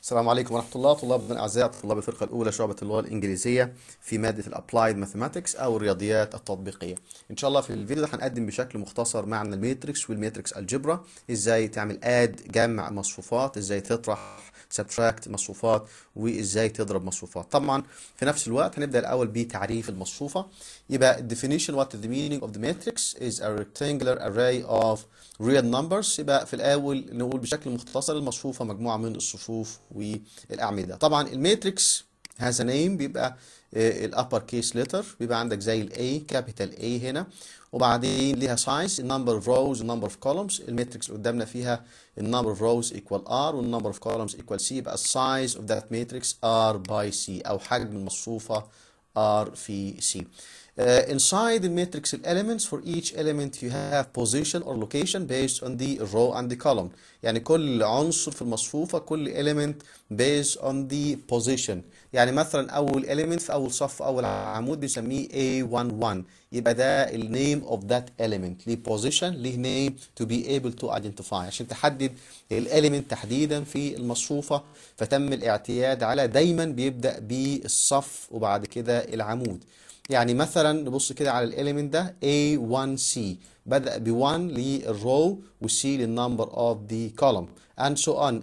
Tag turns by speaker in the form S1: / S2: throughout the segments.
S1: السلام عليكم ورحمة الله طلابنا الأعزاء طلاب الفرقة الأولى شعبة اللغة الإنجليزية في مادة الأبلايد ماثيماتكس أو الرياضيات التطبيقية إن شاء الله في الفيديو ده هنقدم بشكل مختصر معنى الماتريكس والماتريكس الجبرا إزاي تعمل آد جمع مصفوفات إزاي تطرح سبتراكت مصفوفات وإزاي تضرب مصفوفات طبعا في نفس الوقت هنبدأ الأول بتعريف المصفوفة يبقى definition what is the meaning of the matrix is a rectangular array of real numbers يبقى في الأول نقول بشكل مختصر المصفوفة مجموعة من الصفوف والأعمدة طبعا الماتريكس has a name بيبقى الابر كيس لتر بيبقى عندك زي الاي كابيتال A هنا وبعدين ليها سايز النمبر اوف روز النمبر اوف كولومز الماتريكس اللي قدامنا فيها النمبر اوف روز ايكوال ار والنمبر اوف كولومز ايكوال سي يبقى السايز اوف ذات ماتريكس ار باي سي او حجم المصفوفه ار في سي Uh, inside the matrix elements for each element you have position or location based on the row and the column يعني كل عنصر في المصفوفة كل element based on the position يعني مثلا أول element في أول صف أول عمود بنسميه A11 يبقى ده ال name of that element ليه position ليه name to be able to identify عشان تحدد element تحديدا في المصفوفة فتم الاعتياد على دايما بيبدأ بالصف وبعد كده العمود يعني مثلا نبص كده على الاليمنت ده A1C بدأ ب 1 للرو و C للنمبر of the column and so on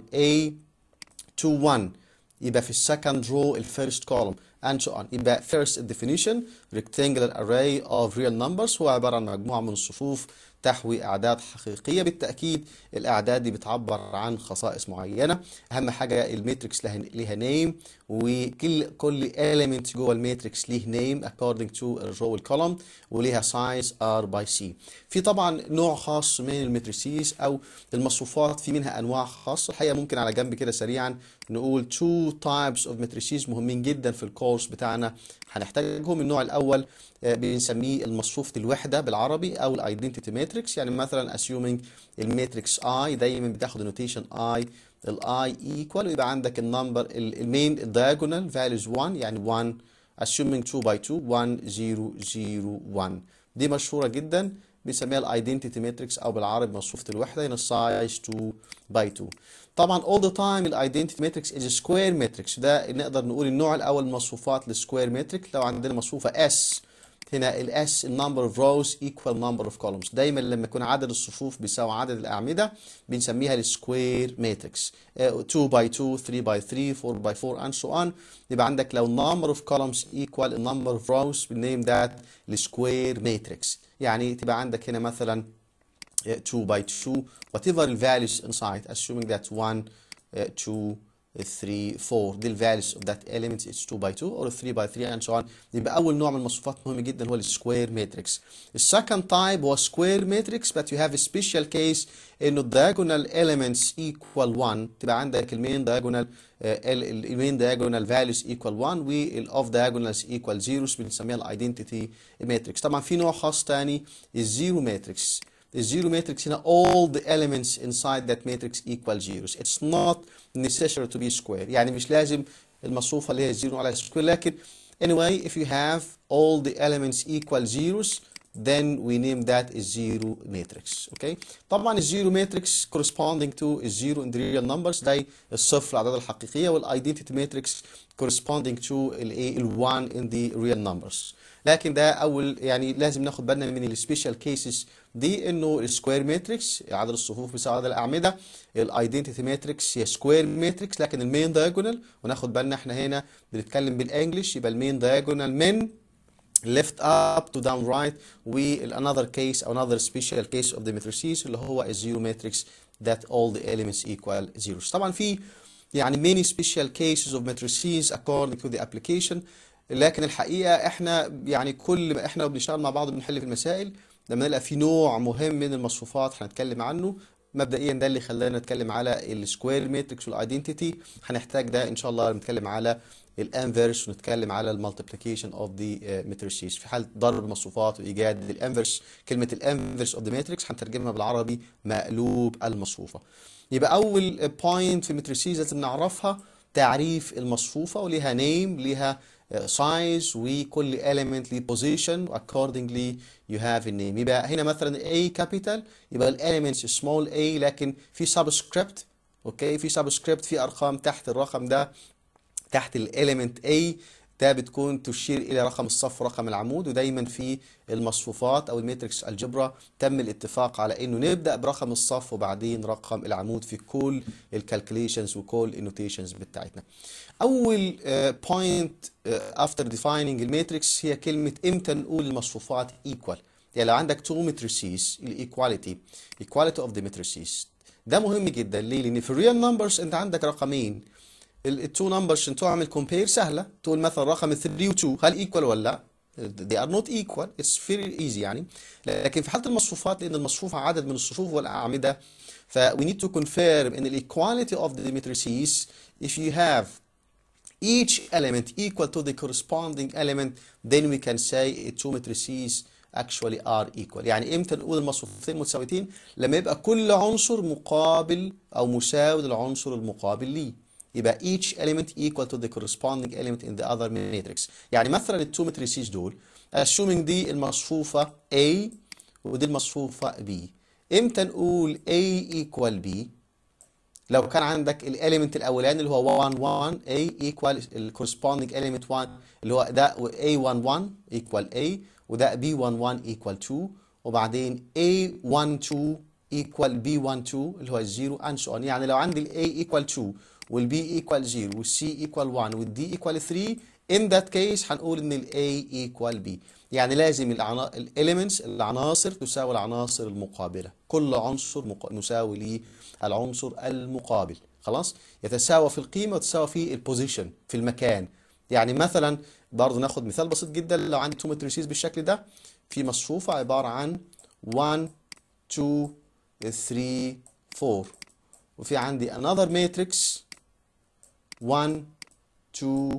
S1: A21 يبقى في السكند رو الفيرست column and so on يبقى first definition rectangular array of real numbers هو عبارة عن مجموعة من الصفوف تحوي أعداد حقيقية بالتأكيد الأعداد دي بتعبر عن خصائص معينة أهم حاجة الماتريكس ليها نيم وكل كل element جوه الماتريكس ليه نيم according to الرو والكولوم وليها سايز R by C في طبعا نوع خاص من الماتريسيز أو المصفوفات في منها أنواع خاصة الحقيقة ممكن على جنب كده سريعا نقول two types of matrices مهمين جدا في الكورس بتاعنا هنحتاجهم النوع الأول بنسميه المصفوفة الوحدة بالعربي أو الايدنتيتي ماتريكس يعني مثلا assuming الماتريكس I دايما بتاخد النوتيشن I الاي ايكوال ويبقى عندك النمبر المين الدايجونال فاليوز 1 يعني 1 assuming 2 by 2 1 0 0 1 دي مشهورة جدا بنسميها الايدنتيتي ماتريكس او بالعربي مصفوفة الوحدة هنا السايز 2 by 2 طبعا all the time الايدنتيتي ماتريكس is a square matrix ده نقدر نقول النوع الاول من مصفوفات السكوير ماتريك لو عندنا مصفوفة S هنا الاس النمبر اوف روز ايكوال نمبر اوف كولومز دايما لما يكون عدد الصفوف بيساوي عدد الاعمده بنسميها السكوير ماتريكس 2 باي 2 3 باي 3 4 باي 4 and so on يبقى عندك لو النمبر اوف كولومز ايكوال النمبر اوف روز بنيم ذات السكوير ماتريكس يعني تبقى عندك هنا مثلا 2 باي 2 whatever the values inside assuming that 1 2 3 4 دي الفاليوز اوف ذات element it's 2 by 2 or 3 by 3 and so on يبقى اول نوع من المصفوفات مهم جدا هو السكوير ماتريكس السكند تايب هو سكوير ماتريكس but you have a special case انه diagonal elements equal 1 تبقى عندك المين diagonal المين diagonal values equal 1 والاوف diagonals equal 0 بنسميها الايدنتيتي ماتريكس طبعا في نوع خاص تاني الزيرو ماتريكس الزيرو ماتريكس هنا all the elements inside that matrix equal zeros it's not necessary to be square يعني مش لازم المصفوفة اللي هي الزيرو على سكوير لكن anyway if you have all the elements equal zeros then we name that a zero matrix okay طبعا الزيرو ماتريكس corresponding to الزيرو in the real numbers ده الصفر الاعداد الحقيقيه والايدنتيتي ماتريكس corresponding to الايه ال1 in the real numbers لكن ده اول يعني لازم ناخد بالنا من السبيشال كيسز دي انه السكوير ماتريكس عدد الصفوف بيساوي عدد الاعمده الايدنتيتي ماتريكس هي سكوير ماتريكس لكن المين دايجونال وناخد بالنا احنا هنا بنتكلم بالانجلش يبقى المين دايجونال من left up to down right another case another special case of the matrices اللي هو الزيرو ماتريكس that all the elements equal zeros طبعا في يعني many special cases of matrices according to the application لكن الحقيقه احنا يعني كل ما احنا بنشتغل مع بعض بنحل في المسائل لما نلاقي في نوع مهم من المصفوفات هنتكلم عنه مبدئيا ده اللي خلانا نتكلم على السكوير ماتريكس والايدنتيتي هنحتاج ده ان شاء الله نتكلم على الانفرس ونتكلم على المالتيبليكيشن اوف ذا ماتريسيز في حاله ضرب المصفوفات وايجاد الانفرس كلمه الانفرس اوف ذا ماتريكس هنترجمها بالعربي مقلوب المصفوفه يبقى اول بوينت في الماتريسيز لازم نعرفها تعريف المصفوفه وليها نيم ليها size وكل element ليه position accordingly you have a name يبقى هنا مثلا A capital يبقى ال elements small a لكن في subscript اوكي في سبسكريبت في ارقام تحت الرقم ده تحت الاليمنت A ده بتكون تشير الى رقم الصف ورقم العمود ودايما في المصفوفات او الماتريكس الجبرا تم الاتفاق على انه نبدا برقم الصف وبعدين رقم العمود في كل الكالكوليشنز وكل النوتيشنز بتاعتنا اول بوينت افتر ديفايننج الماتريكس هي كلمه امتى نقول المصفوفات ايكوال يعني لو عندك تو ماتريسيز الايكواليتي ايكواليتي اوف ذا ماتريسيز ده مهم جدا ليه لان في الريال نمبرز انت عندك رقمين التو نمبرز عشان تعمل كومبير سهله تقول مثلا رقم 3 و 2 هل ايكوال ولا لا they are not equal it's very easy يعني لكن في حاله المصفوفات لان المصفوفه عدد من الصفوف والاعمده ف we need to confirm ان ال equality of the matrices if you have each element equal to the corresponding element then we can say two matrices actually are equal يعني امتى نقول المصفوفتين متساويتين لما يبقى كل عنصر مقابل او مساوي للعنصر المقابل ليه يبقى each element equal to the corresponding element in the other matrix يعني مثلا التو ماتريسيز دول assuming دي المصفوفة A ودي المصفوفة B امتى نقول A equal B لو كان عندك الاليمنت الاولاني اللي هو 1 1 A equal ال corresponding element 1 اللي هو ده A 1 1 equal A وده B 1 1 equal 2 وبعدين A 1 2 equal B 1 2 اللي هو الزيرو and so on يعني لو عندي ال A equal 2 والبي equal 0 والسي equal 1 والدي equal 3 in that case هنقول ان ال A equal B يعني لازم العنا... الاليمنتس العناصر تساوي العناصر المقابلة كل عنصر مق... مساوي للعنصر المقابل خلاص يتساوى في القيمة وتساوى في البوزيشن في المكان يعني مثلا برضه ناخد مثال بسيط جدا لو عندي تو ماتريسيز بالشكل ده في مصفوفة عبارة عن 1 2 3 4 وفي عندي another matrix 1 2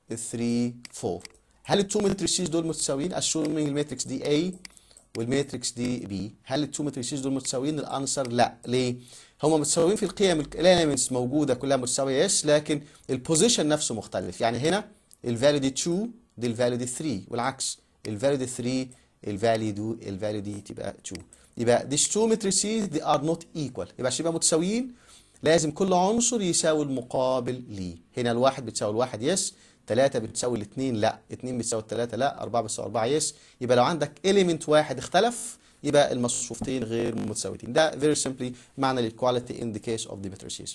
S1: 3 4 هل التو ماتريسيز دول متساويين assuming الماتريكس دي A والماتريكس دي B هل التو ماتريسيز دول متساويين الانسر لا ليه هما متساويين في القيم الاليمنتس موجوده كلها متساويه يس لكن البوزيشن نفسه مختلف يعني هنا الفاليو دي 2 دي الفاليو دي 3 والعكس الفاليو دي 3 الفاليو دي الفاليو دي تبقى 2 يبقى these two matrices they are not equal يبقى عشان يبقى متساويين لازم كل عنصر يساوي المقابل ليه هنا الواحد بتساوي الواحد يس ثلاثة بتساوي الاثنين لا اثنين بتساوي الثلاثة لا أربعة بتساوي أربعة يس يبقى لو عندك element واحد اختلف يبقى المصفوفتين غير متساويتين ده very simply معنى الايكواليتي in the case of the matrices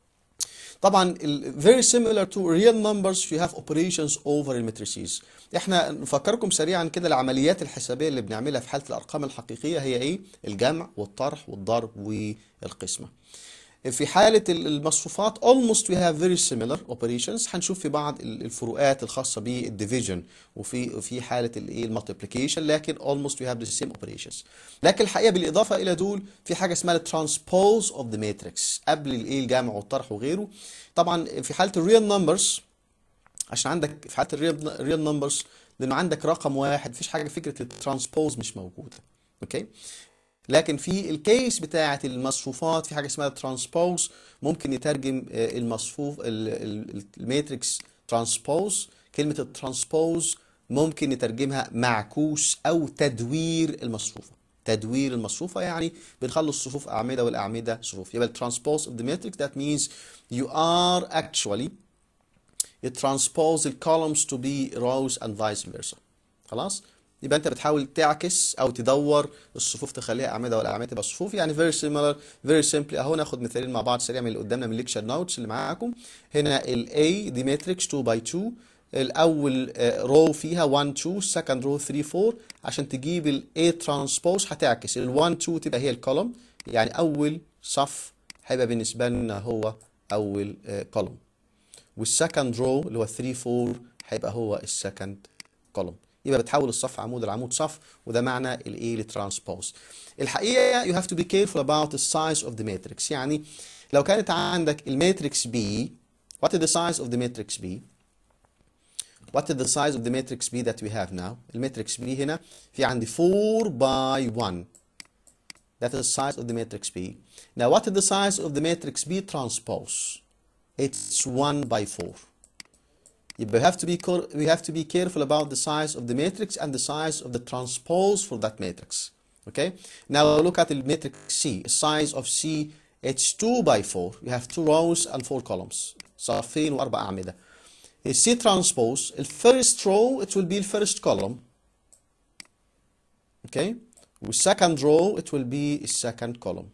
S1: طبعا ال very similar to real numbers you have operations over الماتريسيز احنا نفكركم سريعا كده العمليات الحسابيه اللي بنعملها في حاله الارقام الحقيقيه هي ايه الجمع والطرح والضرب والقسمه في حالة المصفوفات almost we have very similar operations هنشوف في بعض الفروقات الخاصة بالديفيجن وفي في حالة الايه المالتيبليكيشن لكن almost we have the same operations لكن الحقيقة بالإضافة إلى دول في حاجة اسمها transpose of the matrix قبل الايه الجمع والطرح وغيره طبعا في حالة الريال نمبرز عشان عندك في حالة الريال نمبرز لأنه عندك رقم واحد مفيش حاجة فكرة الترانسبوز مش موجودة اوكي لكن في الكيس بتاعة المصفوفات في حاجة اسمها ترانسبوز ممكن يترجم المصفوف الماتريكس ترانسبوز كلمة الترانسبوز ممكن نترجمها معكوس أو تدوير المصفوفة تدوير المصفوفة يعني بنخلي الصفوف أعمدة والأعمدة صفوف يبقى الترانسبوز of the matrix that means you are actually you transpose the columns to be rows and vice versa خلاص يبقى انت بتحاول تعكس او تدور الصفوف تخليها اعمده والاعمده تبقى صفوف يعني very similar very simply اهو ناخد مثالين مع بعض سريع من اللي قدامنا من الليكشر نوتس اللي معاكم هنا ال A دي ماتريكس 2 باي 2 الاول رو فيها 1 2 second رو 3 4 عشان تجيب ال A transpose هتعكس ال 1 2 تبقى هي الكولوم يعني اول صف هيبقى بالنسبه لنا هو اول كولوم والسكند رو اللي هو 3 4 هيبقى هو السكند كولوم يبقى بتحول الصف عمود العمود صف وده معنى الايه للترانسبوز الحقيقه you have to be careful about the size of the matrix يعني لو كانت عندك الماتريكس B what is the size of the matrix B what is the size of the matrix B that we have now الماتريكس B هنا في عندي 4 by 1 that is the size of the matrix B now what is the size of the matrix B transpose it's 1 by 4 we have to be we have to be careful about the size of the matrix and the size of the transpose for that matrix. Okay. Now look at the matrix C. The size of C it's 2 by 4 you have two rows and four columns صفين واربع اعمده C transpose the first row it will be the first column okay with second row it will be a second column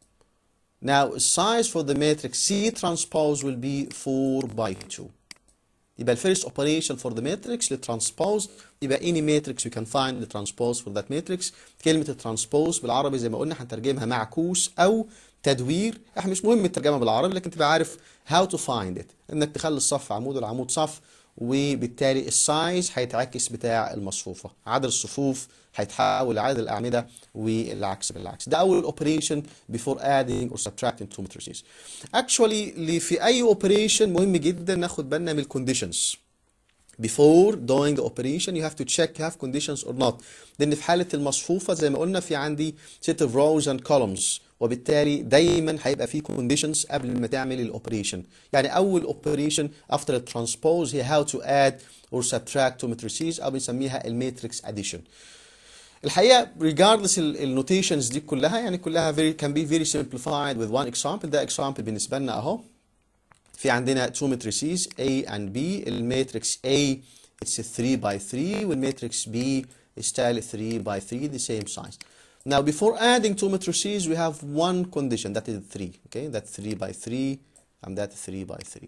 S1: now size for the matrix C transpose will be 4 by 2 يبقى الفيرست اوبريشن فور ذا ماتريكس للترانسبوز يبقى any matrix you can find the transpose for that matrix كلمة الترانسبوز بالعربي زي ما قلنا هنترجمها معكوس أو تدوير احنا مش مهم الترجمة بالعربي لكن تبقى عارف how to find it انك تخلي الصف عمود والعمود صف وبالتالي السايز هيتعكس بتاع المصفوفة عدد الصفوف هيتحول لعدد الأعمدة والعكس بالعكس ده أول اوبريشن before adding or subtracting two matrices actually اللي في أي اوبريشن مهم جدا ناخد بالنا من الكونديشنز before doing the operation you have to check you have conditions or not لان في حاله المصفوفه زي ما قلنا في عندي set of rows and columns وبالتالي دايما هيبقى في conditions قبل ما تعمل الاوبريشن يعني اول اوبريشن after the transpose هي how to add or subtract two matrices او بنسميها الماتريكس addition الحقيقه regardless النوتيشنز دي كلها يعني كلها very can be very simplified with one example ده example بالنسبه لنا اهو في عندنا two matrices A and B الماتريكس A it's 3 by 3 والماتريكس B is تالي 3 by 3 the same size now before adding two matrices we have one condition that is 3 okay that's 3 by 3 and that 3 by 3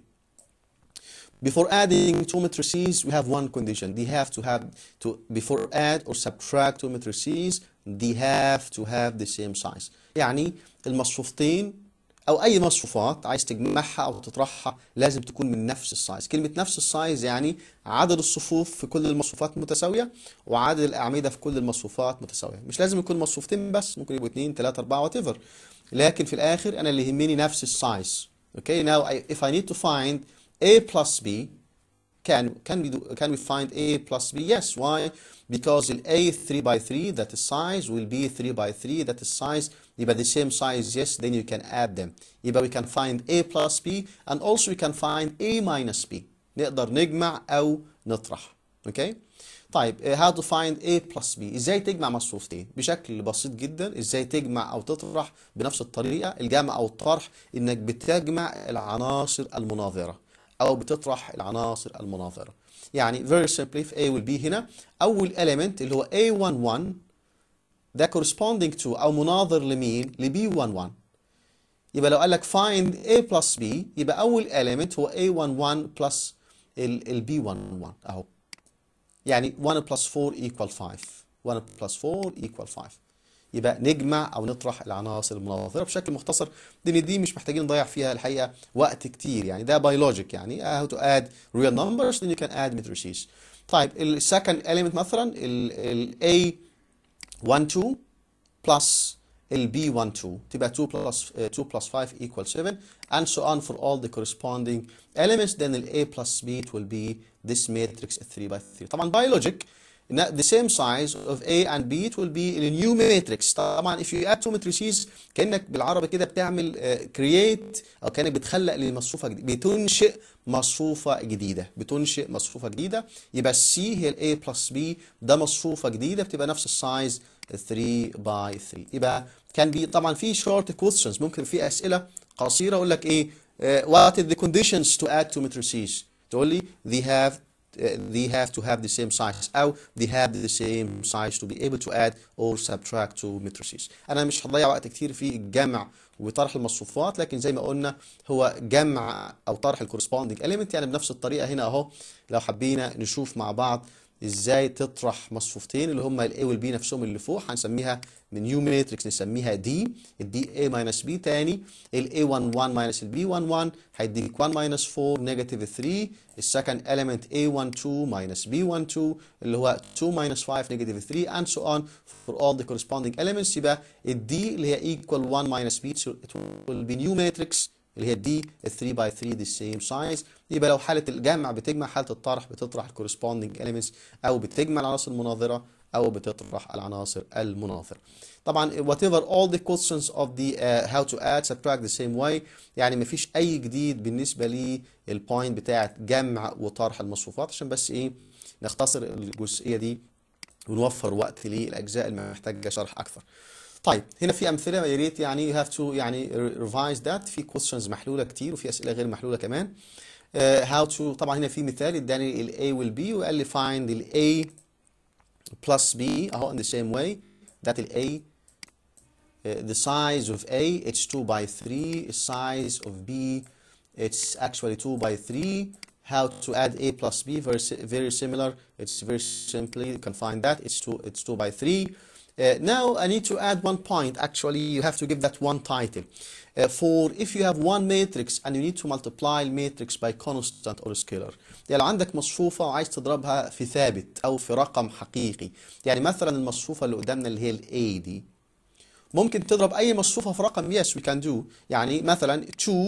S1: before adding two matrices we have one condition they have to have to before add or subtract two matrices they have to have the same size يعني المصفوفتين او اي مصفوفات عايز تجمعها او تطرحها لازم تكون من نفس السايز كلمه نفس السايز يعني عدد الصفوف في كل المصفوفات متساويه وعدد الاعمده في كل المصفوفات متساويه مش لازم يكون مصفوفتين بس ممكن يبقوا 2 3 4 وات ايفر لكن في الاخر انا اللي يهمني نفس السايز اوكي now I, if I need to find a plus b can can we do can we find a plus b yes why because the a 3 by 3 that is size will be 3 by 3 that is size يبقى the same size yes then you can add them يبقى we can find a plus b and also we can find a minus b نقدر نجمع او نطرح اوكي طيب how to find a plus b ازاي تجمع مصفوفتين بشكل بسيط جدا ازاي تجمع او تطرح بنفس الطريقه الجمع او الطرح انك بتجمع العناصر المناظره او بتطرح العناصر المناظره يعني very simply في A will be هنا اول element اللي هو A11 ده corresponding to او مناظر لمين ل B11 يبقى لو قال لك find A plus B يبقى اول element هو A11 plus ال, ال B11 اهو يعني 1 plus 4 equal 5 1 plus 4 equal 5 يبقى نجمع او نطرح العناصر المناظره بشكل مختصر لان دي مش محتاجين نضيع فيها الحقيقه وقت كتير يعني ده بيولوجيك يعني how to add real numbers then you can add matrices طيب السكند element مثلا ال A 1 2 plus ال B 1 2 تبقى 2 plus uh, 2 plus 5 equals 7 and so on for all the corresponding elements then ال A plus B it will be this matrix 3 by 3 طبعا biologic the same size of A and B it will be a new matrix طبعا if you add two matrices كأنك بالعربي كده بتعمل uh, create أو كأنك بتخلق لمصفوفة جديدة بتنشئ مصفوفة جديدة بتنشئ مصفوفة جديدة يبقى C هي ال A plus B ده مصفوفة جديدة بتبقى نفس السايز 3 by 3 يبقى كان بي طبعا في short questions ممكن في أسئلة قصيرة أقول لك إيه uh, what are the conditions to add two matrices تقول لي they have they have to have the same size أو they have the same size to be able to add or subtract two matrices أنا مش هضيع وقت كتير في الجمع وطرح المصفوفات لكن زي ما قلنا هو جمع أو طرح الكورسبوندينج element يعني بنفس الطريقة هنا أهو لو حبينا نشوف مع بعض ازاي تطرح مصفوفتين اللي هم الاي والبي نفسهم اللي فوق هنسميها من نيو ماتريكس نسميها دي الدي اي ماينس بي تاني الاي 1 1 ماينس البي 1 1 هيديك 1 ماينس 4 نيجاتيف 3 السكند element a 1 2 ماينس b 1 2 اللي هو 2 ماينس 5 نيجاتيف 3 and so on for all the corresponding elements يبقى الدي اللي هي equal 1 ماينس b it will be new matrix اللي هي دي 3 باي 3 دي سيم سايز يبقى لو حاله الجمع بتجمع حاله الطرح بتطرح الكورسبوندينج elements او بتجمع العناصر المناظره او بتطرح العناصر المناظره طبعا whatever all the questions of the uh, how to add subtract the same way يعني مفيش اي جديد بالنسبه للبوينت بتاعه جمع وطرح المصفوفات عشان بس ايه نختصر الجزئيه دي ونوفر وقت للاجزاء اللي محتاجه شرح اكثر طيب هنا في امثله يا ريت يعني you have to يعني revise that في questions محلوله كتير وفي اسئله غير محلوله كمان uh, how to طبعا هنا في مثال اداني ال A وال B وقال لي find ال A plus B اهو in the same way that ال A uh, the size of A it's 2 by 3 the size of B it's actually 2 by 3 how to add A plus B very, si- very similar it's very simply you can find that it's 2 it's 2 by 3 uh, now I need to add one point actually you have to give that one title uh, for if you have one matrix and you need to multiply the matrix by constant or scalar يعني لو عندك مصفوفة وعايز تضربها في ثابت أو في رقم حقيقي يعني مثلا المصفوفة اللي قدامنا اللي هي ال A دي ممكن تضرب أي مصفوفة في رقم yes we can do يعني مثلا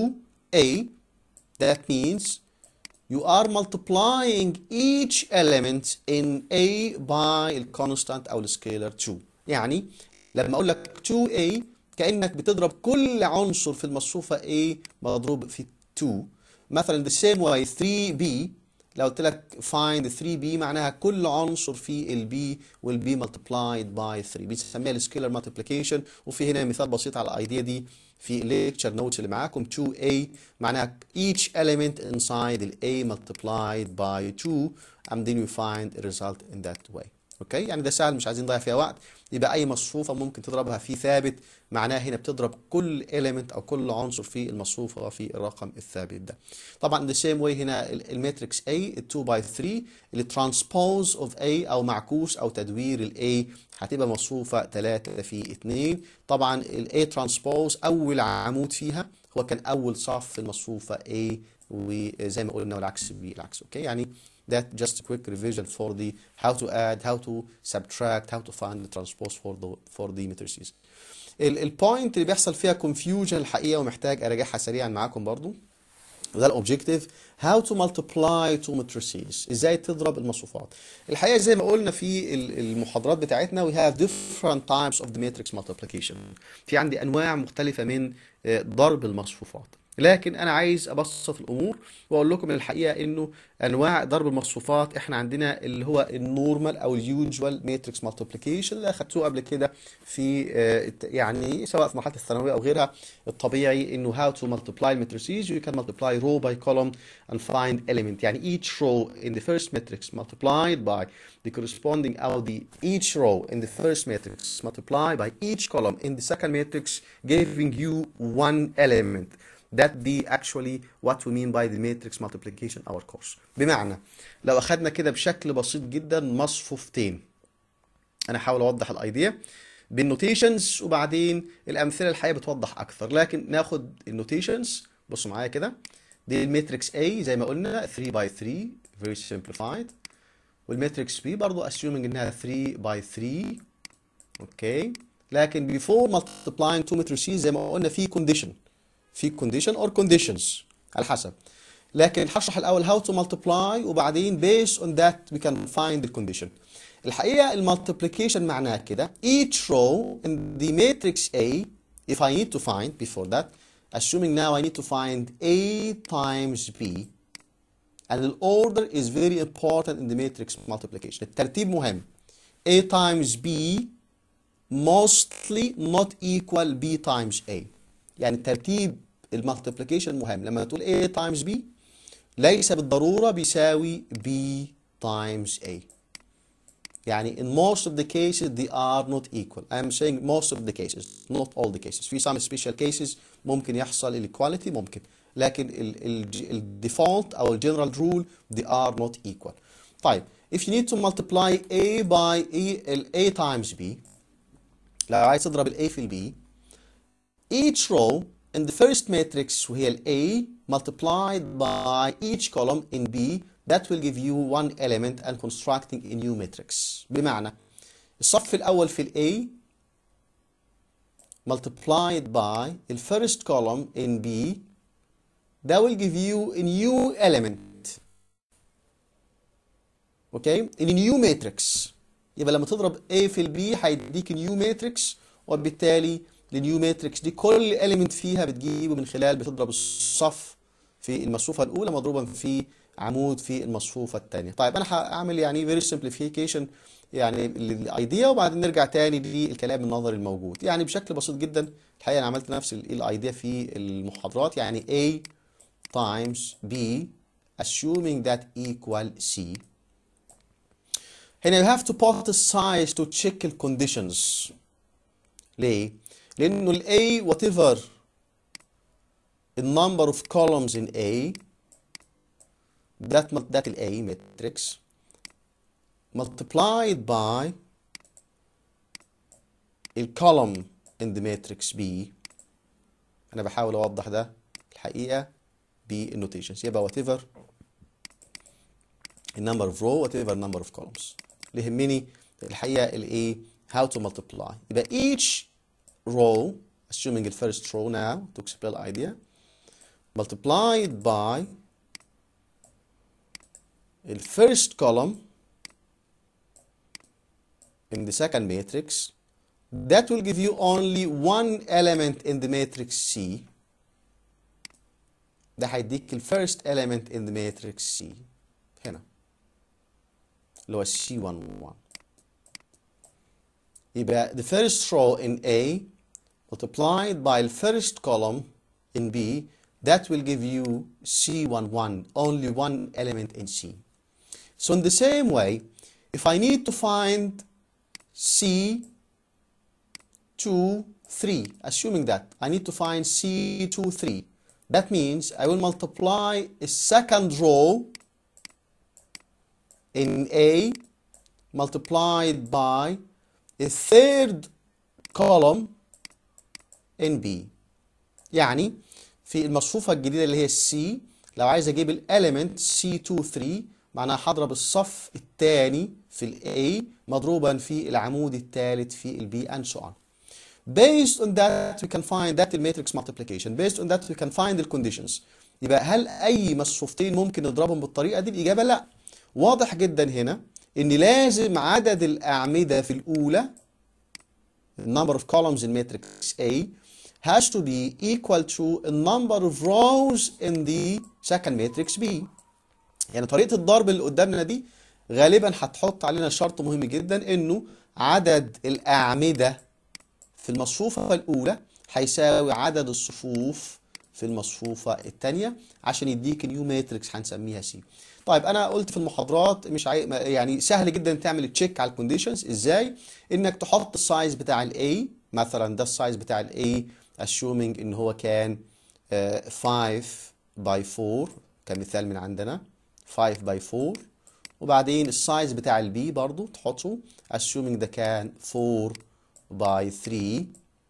S1: 2A that means you are multiplying each element in A by ال constant أو ال scalar 2 يعني لما أقول لك 2A كأنك بتضرب كل عنصر في المصفوفة A مضروب في 2 مثلا the same way 3B لو قلت لك find 3B معناها كل عنصر في ال B will be multiplied by 3 بنسميها السكيلر multiplication وفي هنا مثال بسيط على الايديا دي في الليكتشر نوتس اللي معاكم 2A معناها each element inside ال A multiplied by 2 and then you find a result in that way اوكي يعني ده سهل مش عايزين نضيع فيها وقت يبقى اي مصفوفه ممكن تضربها في ثابت معناها هنا بتضرب كل element او كل عنصر في المصفوفه في الرقم الثابت ده طبعا the same way هنا ال- الماتريكس A ال 2 by 3 اللي transpose of A او معكوس او تدوير ال A هتبقى مصفوفه 3 في 2 طبعا ال A transpose اول عمود فيها هو كان اول صف في المصفوفه A وزي ما قلنا والعكس بالعكس اوكي يعني that just a quick revision for the how to add how to subtract how to find the transpose for the for the matrices البوينت اللي بيحصل فيها confusion الحقيقه ومحتاج اراجعها سريعا معاكم برضو وده الاوبجيكتيف how to multiply two matrices ازاي تضرب المصفوفات الحقيقه زي ما قلنا في ال- المحاضرات بتاعتنا we have different types of the matrix multiplication في عندي انواع مختلفه من آه، ضرب المصفوفات لكن انا عايز ابسط الامور واقول لكم الحقيقه انه انواع ضرب المصفوفات احنا عندنا اللي هو النورمال او اليوجوال ماتريكس مالتيبليكيشن اللي اخدتوه قبل كده في آه، الت- يعني سواء في مرحله الثانويه او غيرها الطبيعي انه how to multiply matrices you can multiply row by column and find element يعني each row in the first matrix multiplied by the corresponding او the each row in the first matrix multiplied by each column in the second matrix giving you one element that the actually what we mean by the matrix multiplication our course بمعنى لو اخدنا كده بشكل بسيط جدا مصفوفتين انا هحاول اوضح الايديا بالنوتيشنز وبعدين الامثله الحقيقه بتوضح اكثر لكن ناخد النوتيشنز بصوا معايا كده دي الماتريكس A زي ما قلنا 3 by 3 very simplified والماتريكس B برضو assuming انها 3 by 3 اوكي لكن before multiplying two matrices زي ما قلنا في condition في condition or conditions على حسب لكن هشرح الاول how to multiply وبعدين based on that we can find the condition الحقيقه المultiplication معناها كده each row in the matrix A if I need to find before that assuming now I need to find A times B and the order is very important in the matrix multiplication الترتيب مهم A times B mostly not equal B times A يعني ترتيب المالتيبليكيشن مهم لما تقول A times B ليس بالضرورة بيساوي B times A يعني in most of the cases they are not equal I'm saying most of the cases not all the cases في some special cases ممكن يحصل الايكواليتي ممكن لكن ال ال ال default أو ال general rule they are not equal طيب if you need to multiply A by A, ال A times B لو عايز تضرب ال A في ال B each row in the first matrix وهي ال A multiplied by each column in B that will give you one element and constructing a new matrix بمعنى الصف الأول في ال A multiplied by the first column in B that will give you a new element اوكي in a new matrix يبقى لما تضرب A في ال B هيديك new matrix وبالتالي النيو ماتريكس دي كل element فيها بتجيبه من خلال بتضرب الصف في المصفوفة الأولى مضروبا في عمود في المصفوفة الثانية طيب أنا هعمل يعني very simplification يعني للايديا وبعدين نرجع تاني للكلام النظري الموجود يعني بشكل بسيط جدا الحقيقة أنا عملت نفس الايديا في المحاضرات يعني A times B assuming that equal C هنا you have to put aside to check the conditions ليه؟ لأنه ال A whatever the number of columns in A that that ال A matrix multiplied by ال column in the matrix B أنا بحاول أوضح ده الحقيقة بالنوتيشنز يبقى whatever the number of row whatever number of columns اللي يهمني الحقيقة ال A how to multiply يبقى each row assuming the first row now to explain the idea multiplied by the first column in the second matrix that will give you only one element in the matrix C ده هيديك ال first element in the matrix C هنا اللي هو C11 يبقى the first row in A multiplied by the first column in B that will give you C11 only one element in C so in the same way if I need to find C 2 3 assuming that I need to find C 2 3 that means I will multiply a second row in A multiplied by a third column in B يعني في المصفوفة الجديدة اللي هي السي لو عايز اجيب الاليمنت سي 2 3 معناها هضرب الصف الثاني في الاي مضروبا في العمود الثالث في البي and so on based on that we can find that the matrix multiplication based on that we can find the conditions يبقى هل اي مصفوفتين ممكن نضربهم بالطريقة دي الاجابة لا واضح جدا هنا ان لازم عدد الاعمدة في الاولى number of columns in matrix A has to be equal to a number of rows in the second matrix B يعني طريقة الضرب اللي قدامنا دي غالبا هتحط علينا شرط مهم جدا انه عدد الاعمدة في المصفوفة الاولى هيساوي عدد الصفوف في المصفوفة الثانية عشان يديك نيو ماتريكس هنسميها سي طيب انا قلت في المحاضرات مش عاي... يعني سهل جدا تعمل تشيك على الكونديشنز ازاي انك تحط السايز بتاع الاي مثلا ده السايز بتاع الاي assuming ان هو كان 5 باي 4 كمثال من عندنا 5 باي 4 وبعدين السايز بتاع البي برضو تحطه assuming ده كان 4 باي 3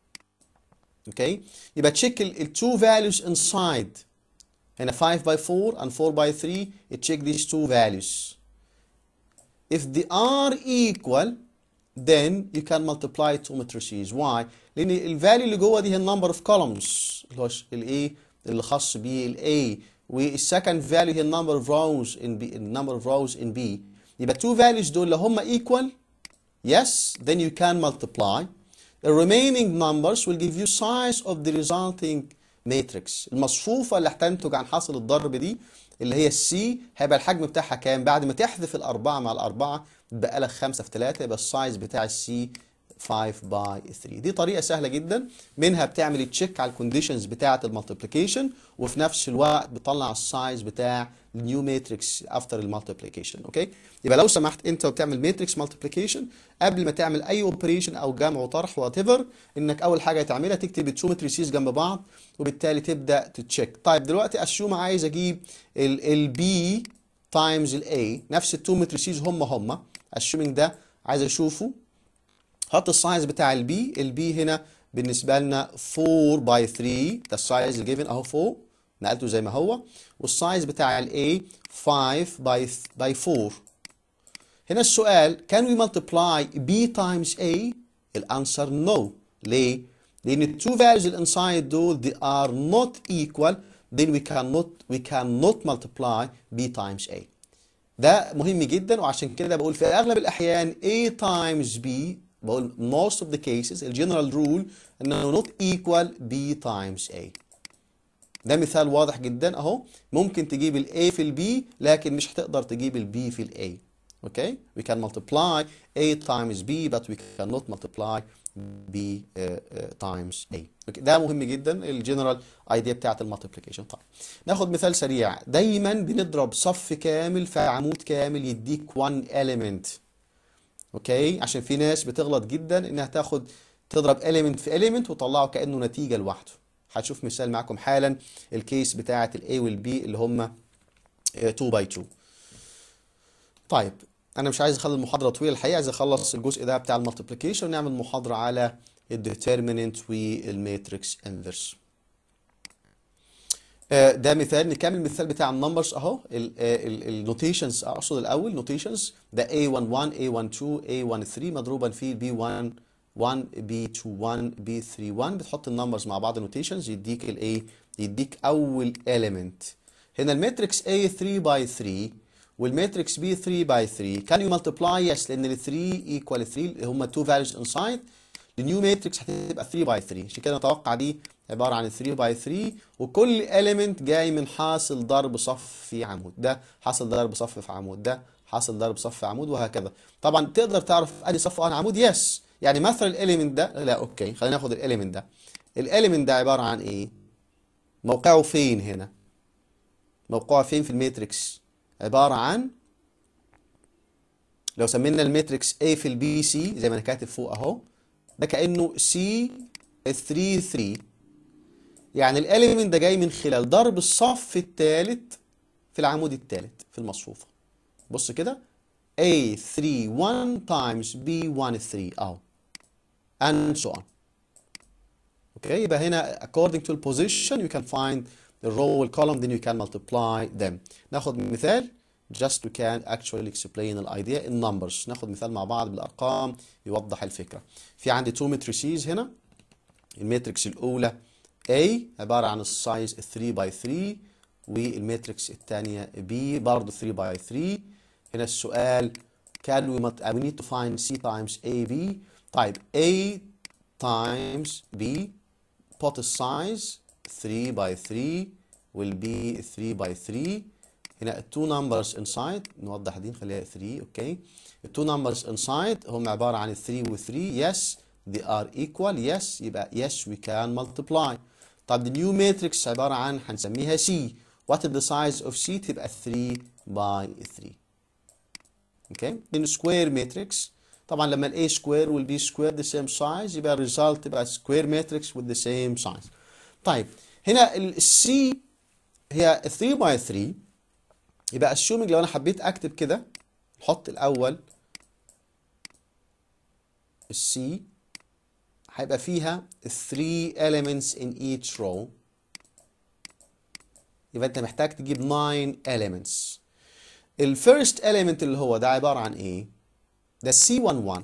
S1: اوكي يبقى تشيك ال two values inside هنا 5 by 4 and 4 by 3 check these two values if they are equal then you can multiply two matrices why لان الفاليو اللي جوه دي هي النمبر اوف columns اللي هو الايه اللي خاص بيه A والسكند فاليو هي النمبر اوف rows in B النمبر اوف rows in B يبقى two values دول لو هم equal yes then you can multiply the remaining numbers will give you size of the resulting matrix المصفوفة اللي هتنتج عن حاصل الضرب دي اللي هي السي هيبقى الحجم بتاعها كام بعد ما تحذف الأربعة مع الأربعة بقى لك خمسة في ثلاثة يبقى السايز بتاع السي 5 باي 3 دي طريقة سهلة جدا منها بتعمل تشيك على الكونديشنز بتاعة المالتيبليكيشن وفي نفس الوقت بتطلع السايز بتاع النيو ماتريكس افتر المالتيبليكيشن اوكي يبقى لو سمحت انت وبتعمل ماتريكس مالتيبليكيشن قبل ما تعمل اي اوبريشن او جمع وطرح وات ايفر انك اول حاجه تعملها تكتب التو ماتريسيز جنب بعض وبالتالي تبدا تتشيك طيب دلوقتي اشوم عايز اجيب البي تايمز الاي نفس التو ماتريسيز هم هم assuming ده عايز اشوفه حط السايز بتاع البي البي هنا بالنسبه لنا 4 باي 3 ده السايز الجيفن اهو فوق نقلته زي ما هو والسايز بتاع الاي 5 باي باي 4 هنا السؤال can we multiply b times a الانسر no ليه لان التو values الانسايد دول they are not equal then we cannot we cannot multiply b times a ده مهم جدا وعشان كده بقول في اغلب الاحيان a times b بقول most of the cases الجنرال rule انه not equal b times a ده مثال واضح جدا اهو ممكن تجيب ال A في ال B لكن مش هتقدر تجيب ال B في ال A اوكي we can multiply A times B but we cannot multiply B uh, uh, times A أوكي. ده مهم جدا الجنرال ايديا بتاعت المالتيبليكيشن طيب ناخد مثال سريع دايما بنضرب صف كامل في عمود كامل يديك 1 element اوكي عشان في ناس بتغلط جدا انها تاخد تضرب element في element وتطلعه كانه نتيجه لوحده هتشوف مثال معاكم حالا الكيس بتاعه الاي والبي اللي هم 2 باي 2 طيب انا مش عايز اخلي المحاضره طويله الحقيقه عايز اخلص الجزء ده بتاع المالتيبليكيشن ونعمل محاضره على الديترميننت والماتريكس انفرس ده مثال نكمل المثال بتاع النمبرز اهو النوتيشنز اقصد الاول نوتيشنز ده A11 A12 A13 مضروبا في B1 1 B21 B31 بتحط النمبرز مع بعض نوتيشنز يديك الايه يديك اول element هنا الماتريكس A 3 باي 3 والماتريكس B 3 باي 3 كان يو ملتبلاي يس لان ال 3 ايكوال 3 اللي هم 2 فاليوز انسايد النيو ماتريكس هتبقى 3 باي 3 عشان كده نتوقع دي عباره عن 3 باي 3 وكل element جاي من حاصل ضرب صف في عمود ده حاصل ضرب صف في عمود ده حاصل ضرب صف في عمود وهكذا طبعا تقدر تعرف ادي صف وأنا عمود يس يعني مثلا الاليمنت ده لا اوكي خلينا ناخد الاليمنت ده الاليمنت ده عباره عن ايه موقعه فين هنا موقعه فين في الماتريكس عباره عن لو سمينا الماتريكس A في البي سي زي ما انا كاتب فوق اهو ده كانه سي 3 3 يعني الاليمنت ده جاي من خلال ضرب الصف الثالث في العمود الثالث في المصفوفه بص كده A3 1 times B1 3 اهو and so on okay يبقى هنا according to the position you can find the row والcolumn then you can multiply them ناخد مثال just we can actually explain the idea in numbers ناخد مثال مع بعض بالارقام يوضح الفكره في عندي two matrices هنا الماتريكس الاولى A عباره عن السايز 3 باي 3 والماتريكس الثانيه B برضه 3 باي 3 هنا السؤال can we mut- we need to find C times AB طيب A times B put size 3 by 3 will be 3 by 3 هنا two numbers inside نوضح دي نخليها 3 اوكي ال two numbers inside هم عبارة عن 3 و 3 yes they are equal yes يبقى yes we can multiply طب the new matrix عبارة عن هنسميها C what is the size of C تبقى 3 by 3 اوكي من square matrix طبعا لما ال A square وال B square the same size يبقى الريزلت تبقى square matrix with the same size طيب هنا ال C هي 3 by 3 يبقى assuming لو انا حبيت اكتب كده نحط الاول السي هيبقى فيها 3 elements in each row يبقى انت محتاج تجيب 9 elements الفيرست element اللي هو ده عبارة عن ايه ده C11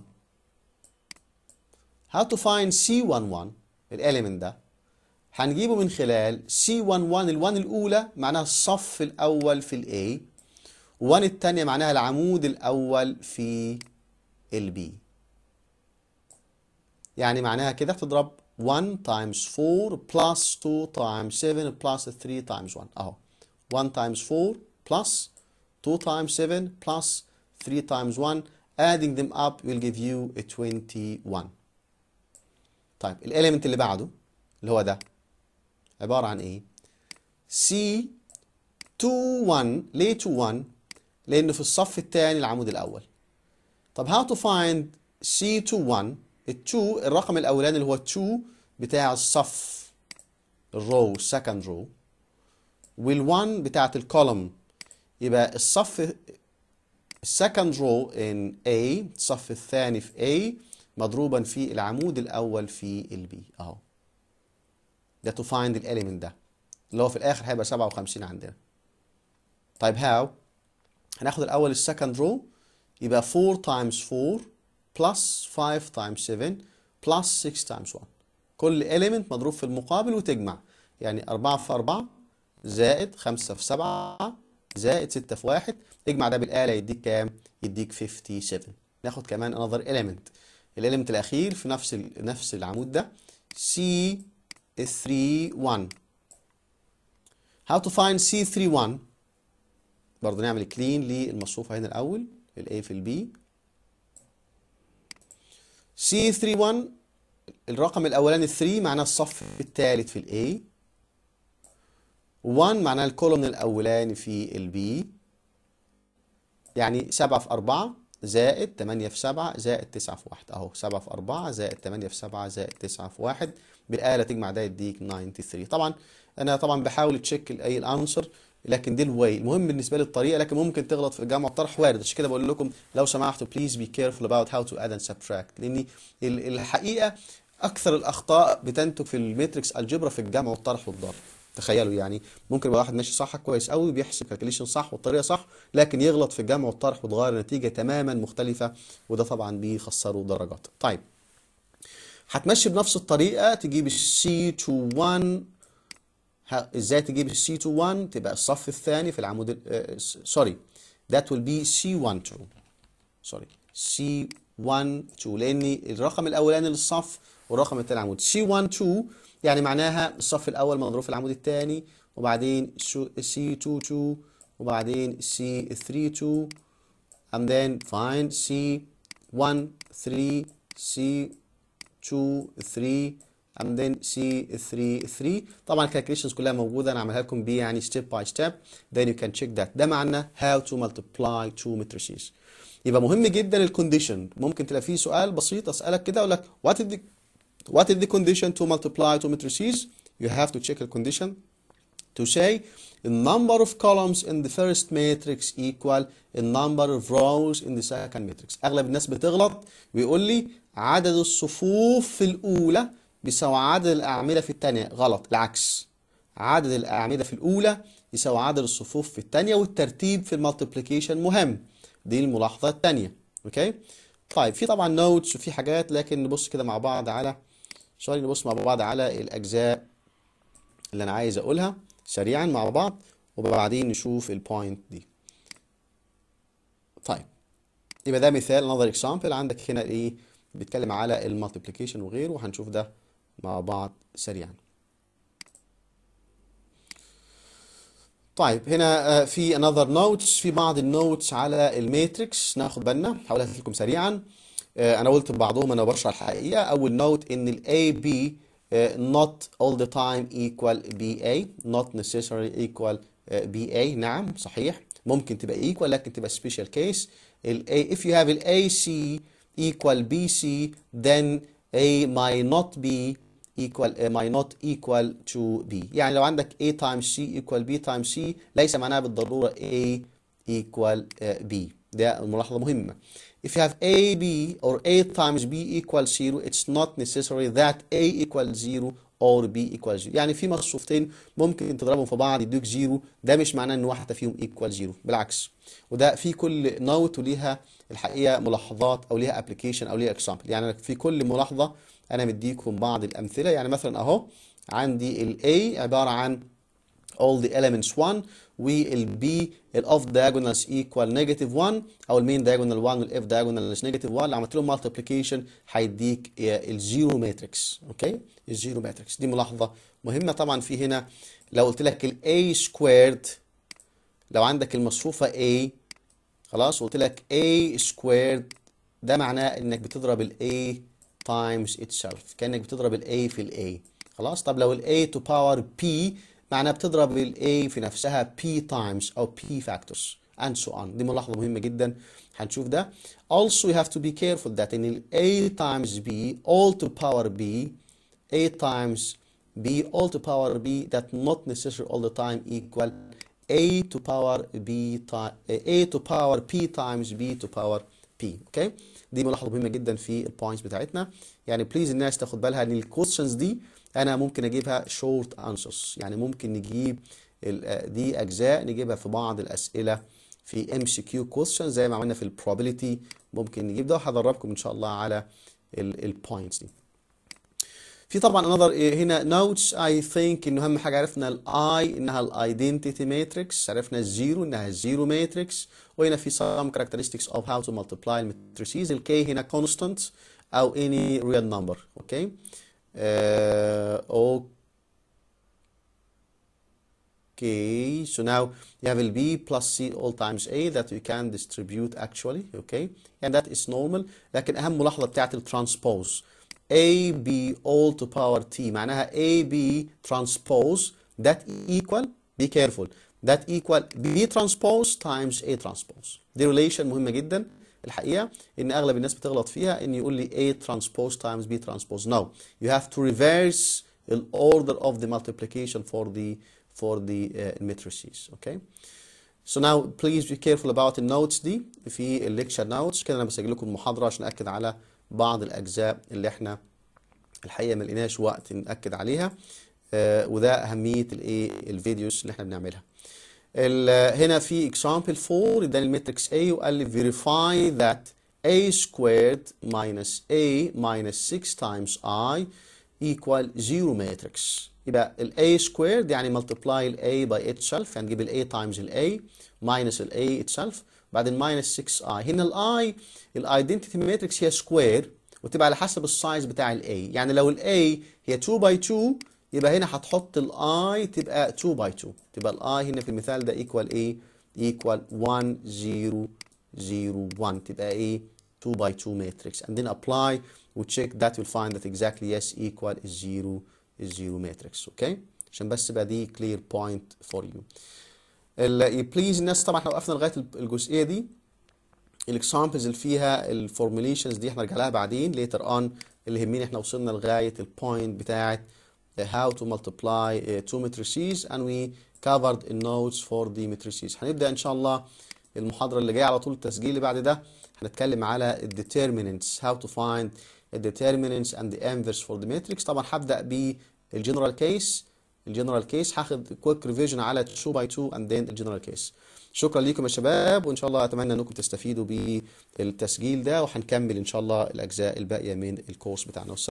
S1: how to find C11 element ده هنجيبه من خلال C11 ال1 الأولى معناها الصف الأول في ال A و1 الثانية معناها العمود الأول في ال B يعني معناها كده تضرب 1 times 4 plus 2 times 7 plus 3 times 1 أهو 1 times 4 plus 2 times 7 plus 3 times 1 adding them up will give you a 21 طيب الاليمنت اللي بعده اللي هو ده عبارة عن ايه C 2 1 ليه 2 1 لانه في الصف الثاني العمود الاول طب how to find C 2 1 ال 2 الرقم الاولاني اللي هو 2 بتاع الصف الرو second row وال1 بتاعت الكولوم يبقى الصف second row in A الصف الثاني في A مضروبا في العمود الأول في ال B أهو ده to find the element ده اللي هو في الآخر هيبقى 57 عندنا طيب how هناخد الأول السكند رو يبقى 4 times 4 plus 5 times 7 plus 6 times 1 كل element مضروب في المقابل وتجمع يعني 4 في 4 زائد 5 في 7 زائد 6 في 1 اجمع ده بالآلة يديك كام؟ يديك 57 ناخد كمان another element الاليمنت الأخير في نفس ال... نفس العمود ده C 3 1 how to find C31 برضه نعمل كلين للمصفوفة هنا الأول ال A في ال B C31 الرقم الأولاني 3 معناه الصف الثالث في ال A 1 معناه الكولوم الأولاني في ال B يعني 7 في 4 زائد 8 في 7 زائد 9 في 1 اهو 7 في 4 زائد 8 في 7 زائد 9 في 1 بالآلة تجمع ده يديك 93 طبعا انا طبعا بحاول تشيك اي الانسر لكن دي الواي المهم بالنسبه لي الطريقه لكن ممكن تغلط في الجمع والطرح وارد عشان كده بقول لكم لو سمحتوا بليز بي كيرفول about how to add and subtract لان ال- الحقيقه اكثر الاخطاء بتنتج في الماتريكس الجبرا في الجمع والطرح والضرب تخيلوا يعني ممكن يبقى واحد ماشي صح كويس قوي بيحسب كالكوليشن صح والطريقه صح لكن يغلط في الجمع والطرح وتغير النتيجه تماما مختلفه وده طبعا بيخسره درجات طيب هتمشي بنفس الطريقه تجيب السي تو 1 ه- ازاي تجيب السي تو 1 تبقى الصف الثاني في العمود سوري that will be C12 سوري C12 لان الرقم الاولاني للصف والرقم الثاني العمود C12 يعني معناها الصف الاول مضروب في العمود الثاني وبعدين C22 وبعدين C32 and then find C1 3 C2 3 and then C3 3 طبعا الكالكوليشنز كلها موجوده انا عاملها لكم بيه يعني ستيب باي ستيب then you can check that ده معنى how to multiply two matrices يبقى مهم جدا الكونديشن ممكن تلاقي فيه سؤال بسيط اسالك كده اقول لك what is the what is the condition to multiply two matrices you have to check the condition to say the number of columns in the first matrix equal the number of rows in the second matrix اغلب الناس بتغلط ويقول لي عدد الصفوف في الاولى بيساوي عدد الاعمده في الثانيه غلط العكس عدد الاعمده في الاولى يساوي عدد الصفوف في الثانيه والترتيب في المالتيبليكيشن مهم دي الملاحظه الثانيه اوكي طيب في طبعا نوتس وفي حاجات لكن نبص كده مع بعض على سوري نبص مع بعض على الاجزاء اللي انا عايز اقولها سريعا مع بعض وبعدين نشوف البوينت دي طيب يبقى ده مثال another example عندك هنا ايه بيتكلم على المالتيبليكيشن وغيره وهنشوف ده مع بعض سريعا طيب هنا آه، في another notes في بعض النوتس على الماتريكس ناخد بالنا هقولها لكم سريعا آه، انا قلت بعضهم انا بشرح الحقيقه اول نوت ان ال AB آه، not all the time equal BA not necessarily equal آه، BA نعم صحيح ممكن تبقى equal لكن تبقى special case ال A if you have ال AC equal BC then A might not be equal uh, might not equal to B يعني لو عندك A times C equal B times C ليس معناها بالضرورة A equal uh, B ده ملاحظة مهمة If you have A B or A times B equal 0 it's not necessary that A equals 0 or B equals 0 يعني في مصفوفتين ممكن تضربهم في بعض يدوك 0 ده مش معناه ان واحدة فيهم equal 0 بالعكس وده في كل نوت وليها الحقيقة ملاحظات او ليها application او ليها example يعني في كل ملاحظة انا مديكم بعض الامثله يعني مثلا اهو عندي ال A عباره عن all the elements 1 وال B ال off diagonals equal negative 1 او ال main diagonal 1 وال F diagonal negative 1 لو عملت لهم multiplication هيديك الزيرو ماتريكس اوكي الزيرو ماتريكس دي ملاحظه مهمه طبعا في هنا لو قلت لك ال A squared لو عندك المصفوفه A خلاص وقلت لك A squared ده معناه انك بتضرب ال A times itself كأنك بتضرب ال A في ال A خلاص طب لو ال A to power P معناها بتضرب ال A في نفسها P times أو P factors and so on دي ملاحظة مهمة جدا هنشوف ده also you have to be careful that in ال A times B all to power B A times B all to power B that not necessarily all the time equal A to power B ti- A to power P times B to power P اوكي دي ملاحظه مهمه جدا في البوينتس بتاعتنا يعني بليز الناس تاخد بالها ان الكويستشنز دي انا ممكن اجيبها شورت انسرز يعني ممكن نجيب ال- دي اجزاء نجيبها في بعض الاسئله في ام سي كيو كويستشن زي ما عملنا في البروبابيلتي ممكن نجيب ده وهدربكم ان شاء الله على البوينتس دي في طبعا another هنا notes I think انه اهم حاجه عرفنا الاي انها الايدنتيتي ماتريكس عرفنا الزيرو انها الزيرو ماتريكس وهنا في some characteristics of how to multiply matrices ال k هنا constant او any real number اوكي آه، Okay, so now you have L B plus C all times A that you can distribute actually, okay? And that is normal. لكن أهم ملاحظة بتاعت الترانسبوز A B all to power T معناها A B transpose that equal be careful that equal B transpose times A transpose دي relation مهمة جدا الحقيقة إن أغلب الناس بتغلط فيها إن يقول لي A transpose times B transpose no you have to reverse the order of the multiplication for the for the uh, matrices okay so now please be careful about the notes دي في الليكشر notes كده أنا بسجل لكم المحاضرة عشان أكد على بعض الأجزاء اللي إحنا الحقيقة ما لقيناش وقت نأكد عليها آه وده أهمية الإيه الفيديوز اللي إحنا بنعملها هنا في example 4 اداني الماتريكس A وقال لي verify that A squared minus A minus 6 times I equal 0 matrix يبقى ال A squared يعني multiply ال A by itself يعني نجيب ال A times ال A minus ال A itself بعدين minus 6I هنا ال I ال identity matrix هي square وتبقى على حسب السايز بتاع ال A يعني لو ال A هي 2 by 2 يبقى هنا هتحط ال I تبقى 2 by 2 تبقى ال I هنا في المثال ده equal ايه equal 1 0 0 1 تبقى ايه 2 by 2 matrix and then apply و check that you'll find that exactly yes equal is 0 is 0 matrix okay عشان بس يبقى دي clear point for you بليز الناس طبعا احنا وقفنا لغايه الجزئيه دي الاكزامبلز اللي فيها الفورميليشنز دي هنرجع لها بعدين later on اللي يهمني احنا وصلنا لغايه البوينت بتاعت how to multiply uh, two matrices and we covered the notes for the matrices هنبدأ إن شاء الله المحاضرة اللي جاية على طول التسجيل اللي بعد ده هنتكلم على ال determinants how to find the determinants and the inverse for the matrix طبعا هبدأ بالجنرال كيس الجنرال كيس هاخد كويك ريفيجن على 2 by 2 and then الجنرال كيس شكرا لكم يا شباب وان شاء الله اتمنى انكم تستفيدوا بالتسجيل ده وهنكمل ان شاء الله الاجزاء الباقيه من الكورس بتاعنا